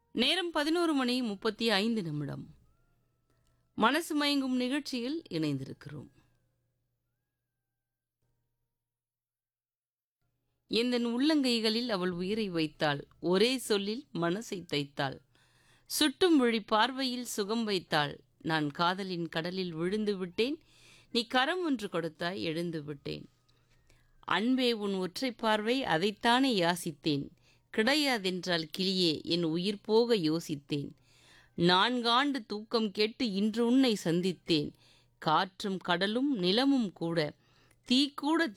நேரம் பதினோரு மணி முப்பத்தி ஐந்து நிமிடம் மனசு மயங்கும் நிகழ்ச்சியில் இணைந்திருக்கிறோம் எந்தன் உள்ளங்கைகளில் அவள் உயிரை வைத்தாள் ஒரே சொல்லில் மனசை தைத்தாள் சுட்டும் விழி பார்வையில் சுகம் வைத்தாள் நான் காதலின் கடலில் விழுந்து விட்டேன் நீ கரம் ஒன்று கொடுத்தாய் எழுந்து விட்டேன் அன்பே உன் ஒற்றை பார்வை அதைத்தானே யாசித்தேன் கிடையாதென்றால் கிளியே என் உயிர் போக யோசித்தேன் நான்காண்டு தூக்கம் கேட்டு இன்று உன்னை சந்தித்தேன் காற்றும் கடலும் நிலமும் கூட தீ கூட